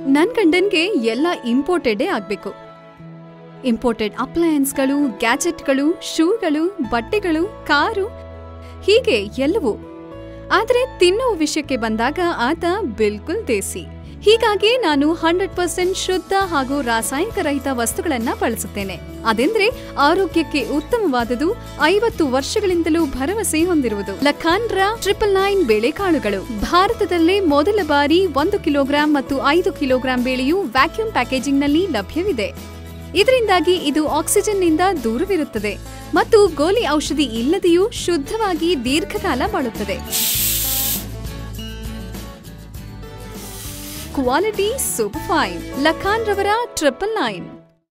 ನನ್ ಗಂಡನ್ಗೆ ಎಲ್ಲ ಇಂಪೋರ್ಟೆಡೇ ಆಗ್ಬೇಕು ಇಂಪೋರ್ಟೆಡ್ ಅಪ್ಲಯನ್ಸ್ಗಳು ಗ್ಯಾಜೆಟ್ಗಳು ಶೂಗಳು ಬಟ್ಟೆಗಳು ಕಾರು ಹೀಗೆ ಎಲ್ಲವೂ ಆದ್ರೆ ತಿನ್ನೋ ವಿಷಯಕ್ಕೆ ಬಂದಾಗ ಆತ ಬಿಲ್ಕುಲ್ ದೇಸಿ ಹೀಗಾಗಿ ನಾನು ಹಂಡ್ರೆಡ್ ಪರ್ಸೆಂಟ್ ಶುದ್ಧ ಹಾಗೂ ರಾಸಾಯನಿಕ ರಹಿತ ವಸ್ತುಗಳನ್ನ ಬಳಸುತ್ತೇನೆ ಅದೆಂದ್ರೆ ಆರೋಗ್ಯಕ್ಕೆ ಉತ್ತಮವಾದುದು ಐವತ್ತು ವರ್ಷಗಳಿಂದಲೂ ಭರವಸೆ ಹೊಂದಿರುವುದು ಲಖಾನ್ರ ಟ್ರಿಪಲ್ ನೈನ್ ಬೇಳೆಕಾಳುಗಳು ಭಾರತದಲ್ಲೇ ಮೊದಲ ಬಾರಿ ಒಂದು ಕಿಲೋಗ್ರಾಂ ಮತ್ತು ಐದು ಕಿಲೋಗ್ರಾಂ ಬೇಳೆಯು ವ್ಯಾಕ್ಯೂಮ್ ಪ್ಯಾಕೇಜಿಂಗ್ನಲ್ಲಿ ಲಭ್ಯವಿದೆ ಇದರಿಂದಾಗಿ ಇದು ಆಕ್ಸಿಜನ್ನಿಂದ ದೂರವಿರುತ್ತದೆ ಮತ್ತು ಗೋಲಿ ಔಷಧಿ ಇಲ್ಲದೆಯೂ ಶುದ್ಧವಾಗಿ ದೀರ್ಘಕಾಲ ಬಾಳುತ್ತದೆ ಕ್ವಾಲಿಟಿ ಸೂಪರ್ ಫೈನ್ ಲಖಾನ್ ರವರ ಟ್ರಿಪಲ್ ನೈನ್